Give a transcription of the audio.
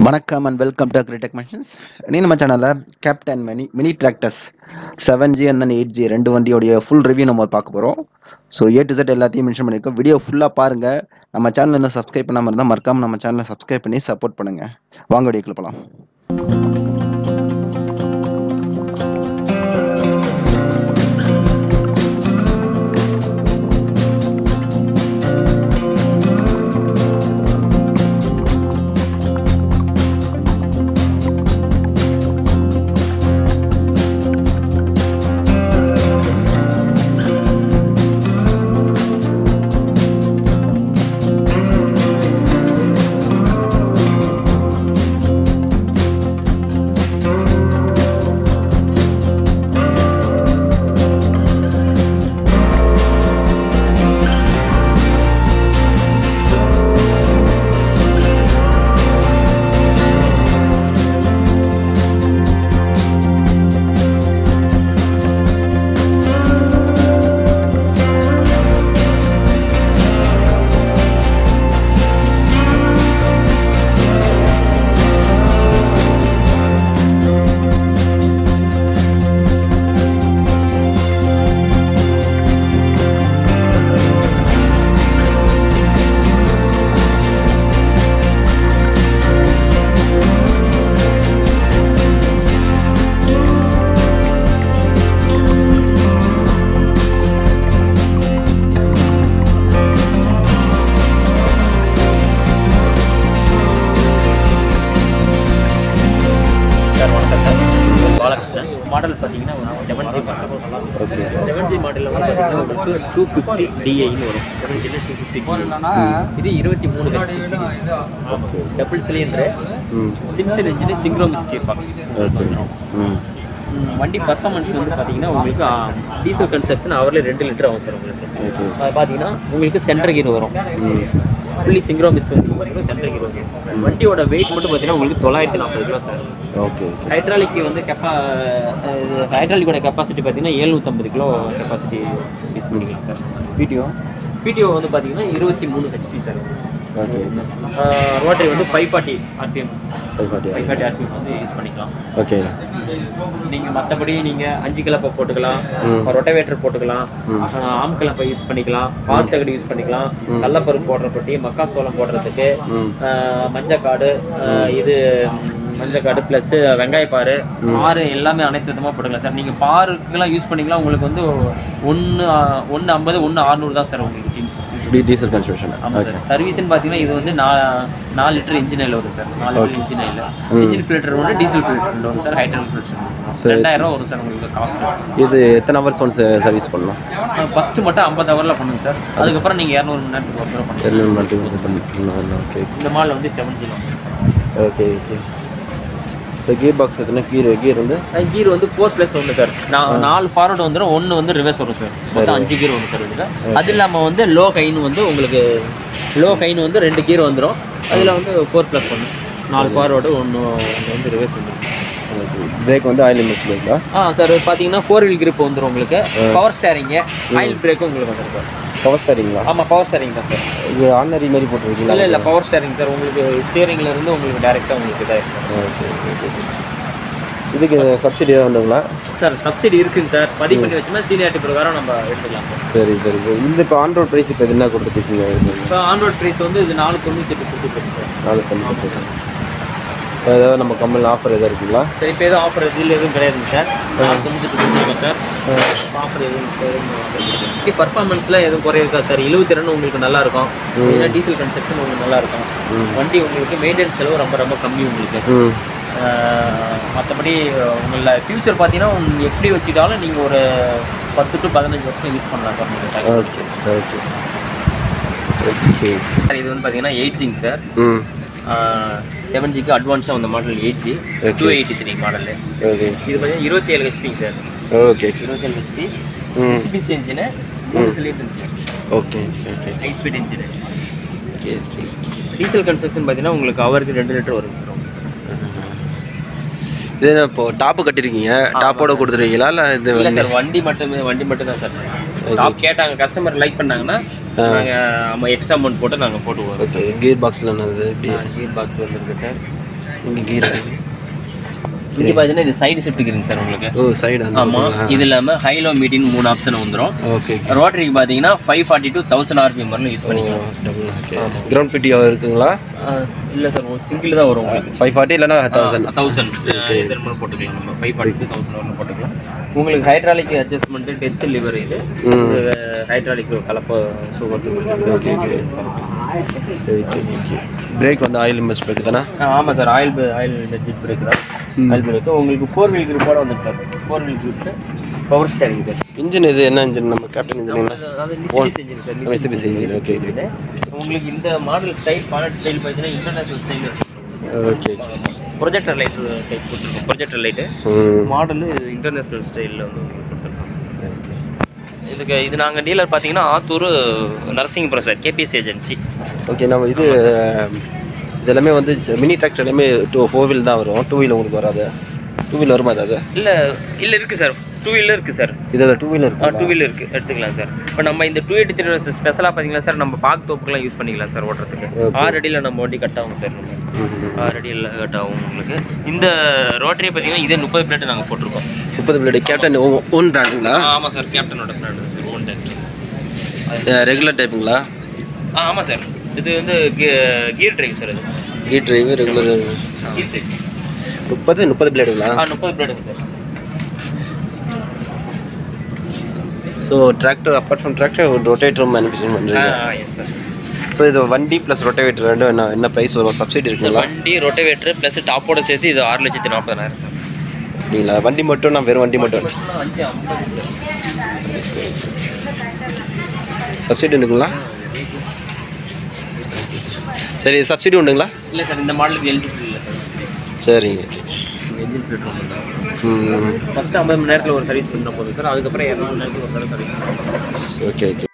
வணக்கம் and welcome to Agritech machines நீ நம்ம சேனலில் Captain mini mini tractors seven G and then eight G ரெண்டு வண்டியோடைய ஃபுல் ரிவ்யூ நம்ம பார்க்க போகிறோம் ஸோ ஏ டு செட் எல்லாத்தையும் மென்ஷன் பண்ணியிருக்கோம் வீடியோ ஃபுல்லாக பாருங்கள் நம்ம சேனல் இன்னும் சப்ஸ்கிரைப் பண்ணாமல் இருந்தால் மறக்காமல் நம்ம சேனலை சப்ஸ்கிரைப் பண்ணி சப்போர்ட் பண்ணுங்கள் வாங்க வீடியோக்குள்ள போகலாம் சார் வணக்கம் சார் பாலகிருஷ்ணன் மாடல் பார்த்தீங்கன்னா seven G okay seven G மாடலில் வந்து பார்த்தீங்கன்னா உங்களுக்கு டூ ஃபிஃப்டி டிஐன்னு வரும் செவன் ஜியில் டூ ஃபிஃப்டி இது இருபத்தி மூணு ஹெச்பி டபுள் சிலிண்டரு ம் சிம்சன் இன்ஜின் சிங்க்ரோமிஸ் கே பாக்ஸ் ஓகே ம் வண்டி பர்ஃபார்மன்ஸ் வந்து பார்த்தீங்கன்னா உங்களுக்கு டீசல் கன்ஸ்ட்ரக்ஷன் அவரில் ரெண்டு லிட்டர் ஆகும் சார் உங்களுக்கு ஓகே அது பார்த்தீங்கன்னா உங்களுக்கு சென்டர் கீர் வரும் ம் ஃபுல்லி சிங்க்ரோமிஸ் வந்து பார்த்தீங்கன்னா சென்டர் கீர் வரும் வண்டியோட வெயிட் மட்டும் பார்த்தீங்கன்னா உங்களுக்கு தொள்ளாயிரத்தி நாற்பது கிலோ சார் ஓகே ஹைட்ராலிக் வந்து கெப்பா ஹைட்ராலிக்கோட கெப்பாசிட்டி பார்த்தீங்கன்னா எழுநூற்றம்பது கிலோ கெப்பாசிட்டி யூஸ் பண்ணிக்கலாம் சார் பிடிஓ பிடிஓ வந்து பார்த்தீங்கன்னா இருபத்தி மூணு ஹெச்பி சார் ஓகே ரோட்டரி வந்து five forty RPM five forty five forty RPM வந்து யூஸ் பண்ணிக்கலாம் ஓகே நீங்கள் மற்றபடி நீங்கள் அஞ்சு கிலப்பை போட்டுக்கலாம் ம். ரொட்டவேட்டர் போட்டுக்கலாம் ம். ஆம் கிளப்பை யூஸ் பண்ணிக்கலாம் பால் தகடு யூஸ் பண்ணிக்கலாம் கடலப்பருப்பு போடுற பொட்டி மக்காசோளம் போடுறதுக்கு ம் ஆஹ் மஞ்சக்காடு ஆஹ் இது மஞ்சக்காடு ப்ளஸ் வெங்காயப்பாறு பாரு எல்லாமே அனைத்து விதமாக போட்டுக்கலாம் சார் நீங்கள் பாருக்கெல்லாம் யூஸ் பண்ணிக்கலாம் உங்களுக்கு வந்து ஒன்று ஒன்று ஐம்பது ஒன்று அறுநூறு தான் சார் உங்களுக்கு டீம்ஸ் டி டீசல் கன்ஸ்ட்ரக்ஷன் ஆமாம் சார் சர்வீஸ்னு பார்த்தீங்கன்னா இது வந்து நா நாலு லிட்டர் இன்ஜின் ஆயில் வரும் சார் நாலு litre engine oil engine filter ஒன்று டீசல் ஃபில்டர் வரும் சார் ஹைட்ரல் ஃபில்டர் ரெண்டாயிரம் ரூபா வரும் சார் உங்களுக்கு காஸ்ட் இது எத்தனை ஹவர்ஸ் ஒன்ஸ் சர்வீஸ் பண்ணலாம் ஃபஸ்ட்டு மட்டும் ஐம்பது ஹவரில் பண்ணுங்க சார் அதுக்கப்புறம் நீங்கள் இரநூறு மணி நேரத்துக்கு ஒரு தடவை பண்ணுங்க ரெண்டு மட்டும் ஓகே இந்த மாடல் வந்து seven zero okay okay so gear box எத்தனை கீர் கீர் வந்து கீர் வந்து ஃபோர் ப்ளஸ் ஒன்று சார் நான் நாலு ஃபார்வர்டு வந்துடும் ஒன்று வந்து ரிவர்ஸ் வரும் சார் மொத்தம் அஞ்சு கீர் வரும் சார் இதில் அது இல்லாமல் வந்து லோ கைன் வந்து உங்களுக்கு லோ கைன் வந்து ரெண்டு கீர் வந்துடும் அதில் வந்து ஃபோர் ப்ளஸ் ஒன்று நாலு ஃபார்வர்டு ஒன்று ஒன்று வந்து ரிவர்ஸ் வந்துடும் பிரேக் வந்து ஆயில் லிமிட்ஸ் பிரேக்கா ஆ சார் பார்த்தீங்கன்னா ஃபோர் வீல் grip வந்துடும் உங்களுக்கு பவர் ஸ்டேரிங்கு ஆயில் பிரேக்கும் உங்களுக்கு வந்துடும் சார் பவர் ஸ்டாரிங்களா ஆமாம் பவர் ஸ்டேரிங் தான் சார் இது ஆர்டினரி மாதிரி போட்டிருக்கீங்களா இல்லை இல்லை பவர் ஸ்டேரிங் சார் உங்களுக்கு ஸ்டியரிங்ல இருந்து உங்களுக்கு டேரெக்டாக உங்களுக்கு இதாகிருக்கும் ஓகே ஓகே இதுக்கு சப்சிடி ஏதாவது உண்டுங்களா சார் சப்சிடி இருக்குங்க சார் பதிவு பண்ணி வச்சோம்னா சீனியாரிட்டி பிரகாரம் நம்ம எடுத்துக்கலாம் சார் சரி சரி சரி இந்த இப்போ ஆண்ட்ராய்ட் ப்ரைஸ் இப்போ என்ன கொடுத்துருக்கீங்க இப்போ ஆண்ட்ராய்ட் ப்ரைஸ் வந்து இது நாலு தொண்ணூற்றி எட்டு கொடுத்துருக்கு சார் நாலு பண்ணி கொடுத்துருக்கீங்க ஏதாவது நம்ம கம்பெனியில் ஆஃபர் எதாவது இருக்குங்களா சரி இப்போ எதுவும் ஆஃபர் இதில் எதுவும் கிடையாதுங்க சார் நாலு தொண்ணூற்றி எட்டு கொடுத்துருக்கோம் சார் ஆஃபர் எதுவும் எதுவும் பர்ஃபார்மன்ஸில் எதுவும் குறையிருக்கா சார் எழுபத்தி ரெண்டு உங்களுக்கு நல்லா இருக்கும் ஏன்னா டீசல் கன்ஸ்ட்ரக்ஷன் உங்களுக்கு நல்லா இருக்கும் வண்டி உங்களுக்கு மெயின்டெனன்ஸ் செலவு ரொம்ப ரொம்ப கம்மி உங்களுக்கு ம் மற்றபடி உங்களை ஃப்யூச்சர் பார்த்தீங்கன்னா உங்க எப்படி வச்சுட்டாலும் நீங்கள் ஒரு பத்து டு பதினஞ்சு வருஷம் யூஸ் பண்ணலாம் சார் நீங்கள் ஓகே ஓகே ஓகே சார் இது வந்து பார்த்தீங்கன்னா எயிட் ஜிங் சார் ம் செவன் ஜிக்கு அட்வான்ஸாக வந்த model eight G two eighty three model okay இது பார்த்தீங்கன்னா இருபத்தி ஏழு ஹெச்பி சார் ஓகே இருபத்தி ஏழு ஹெச்பி ம் சிபிசி இன்ஜினு மூணு cylinder sir okay okay high speed engine okay okay diesel construction பார்த்தீங்கன்னா உங்களுக்கு அவருக்கு ரெண்டு லிட்டர் வரும் சார் இது என்ன இப்போ டாப்பு கட்டிருக்கீங்க டாப்போட கொடுத்துருக்கீங்களா இல்லை இது இல்லை சார் வண்டி மட்டுமே வண்டி மட்டும் தான் சார் டாப் கேட்டாங்க கஸ்டமர் லைக் பண்ணாங்கன்னா நாங்கள் நம்ம எக்ஸ்ட்ரா அமௌண்ட் போட்டு நாங்கள் போட்டுவோம் ஓகே கீர் பாக்ஸில் என்னது இப்படி கீர் பாக்ஸ் வந்துருக்கு சார் இங்கே கீர் இங்கே பார்த்தீங்கன்னா இது சைடு ஷிஃப்ட்டுக்குறீங்க சார் உங்களுக்கு ஓ சைடு அந்த ஆமாம் இது இல்லாமல் ஹை லோ மீடியம் மூணு ஆப்ஷன் வந்துடும் ஓகே ரோட்டரிக்கு பார்த்தீங்கன்னா five forty two thousand RPM வரணும் யூஸ் பண்ணிக்கலாம் டபுள் ஓகே கிரவுண்ட் பிடி இருக்குங்களா இல்லை சார் ஒரு சிங்கிள் தான் வரும் உங்களுக்கு ஃபைவ் ஃபார்ட்டி இல்லைனா தௌசண்ட் தௌசண்ட் இதில் மட்டும் போட்டுக்கலாம் நம்ம ஃபைவ் ஃபார்ட்டி டூ தௌசண்ட் வரணும் போட்டுக்கலாம் உங்களுக்கு ஹைட்ராலிக் அட்ஜஸ்ட்மெண்ட்டு டெத் லிவர் இது ம் ஹைட்ராலிக் கலப்பை பிரேக் வந்து ஆயில் மிஸ் பிரேக் தானே ஆமாம் சார் ஆயில் ஆயில் டெஜிட் பிரேக் தான் ஆயில் பிரேக் உங்களுக்கு ஃபோர் வீல் கிரிப்போட வந்துருக்கு sir four wheel grip power steering sir engine இது என்ன இன்ஜின் நம்ம கேப்டன் இன்ஜின் அதாவது engine சார் Mercedes engine, okay, okay. இது. உங்களுக்கு இந்த மாடல் ஸ்டைல் பானட் ஸ்டைல் பார்த்தீங்கன்னா international style okay projector light type கொடுத்துருக்கோம் ப்ரொஜெக்டர் லைட்டு ம் மாடலு இன்டர்நேஷ்னல் ஸ்டைலில் வந்து உங்களுக்கு கொடுத்துருக்கோம் இதுக்கு இது நாங்கள் டீலர் பார்த்தீங்கன்னா Attur Narasingapuram sir KBS agency okay நம்ம இது இது எல்லாமே வந்து மினி டிராக்டர் எல்லாமே டூ ஃபோர் வீல் தான் வரும் டூ வீல் உங்களுக்கு வராது டூ வீல் வருமா அது இல்லை இல்லை இருக்குது சார் டூ வீலர் இருக்குது சார் இதில் டூ வீலர் ஆ டூ வீலர் இருக்குது எடுத்துக்கலாம் சார் இப்போ நம்ம இந்த டூ எயிட்டி த்ரீ ஸ்பெஷலாக பார்த்தீங்களா சார் நம்ம பாக் தோப்புக்கெல்லாம் யூஸ் பண்ணிக்கலாம் சார் ஓட்டுறதுக்கு Okay. ஆறு அடியில் நம்ம வண்டி கட் ஆகும் சார் நம்ம ஆறு அடியில் கட் ஆகும் உங்களுக்கு இந்த ரோட்டரியை பார்த்தீங்கன்னா இதே முப்பது பிளேட்டு நாங்கள் போட்டிருக்கோம் முப்பது பிளேடு கேப்டன் ஓன் பிராண்டுங்களா ஆமாம் சார் கேப்டனோட brand sir own tank regular டைப்புங்களா ஆ ஆமாம் சார் இது வந்து கியர் டிரைவ் சார் இது கீ டிரைவு ரெகுலர் கியர் டிரைவ் முப்பது முப்பது பிளேடுங்களா ஆ முப்பது பிளேடுங்க sir so tractor apart from tractor ரொட்டேட்டரும் மேனுஃபேக்சரிங் ஆ பண்ணுறீங்க எஸ் சார் ஸோ இது வண்டி ப்ளஸ் ரொட்டேவேட்டர் ரெண்டும் என்ன என்ன ப்ரைஸ் வரும் சப்சிடி சார் இருக்குங்களா வண்டி ரொட்டவேட்டர் ப்ளஸ் டாப்போட சேர்த்து இது ஆறு லட்சத்தி நாற்பதாயிரம் சார் அப்படிங்களா வண்டி மட்டும் நான் வெறும் வண்டி மட்டும் அஞ்சு ஐம்பது சார் சப்சிடி உண்டுங்களா சரி சப்சிடி உண்டுங்களா இல்லை சார் இந்த மாடலுக்கு எலிஜிபிள் இல்லை சார் சரிங்க என்ஜின் ஃபில்டர் மட்டும் ம் ஃபஸ்ட்டு ஐம்பது மணி நேரத்தில் ஒரு சர்வீஸ் பண்ண போதும் சார் அதுக்கப்புறம் இரநூறு மணி நேரத்துக்கு ஒரு தடவை சர்வீஸ் ஓகே ஓகே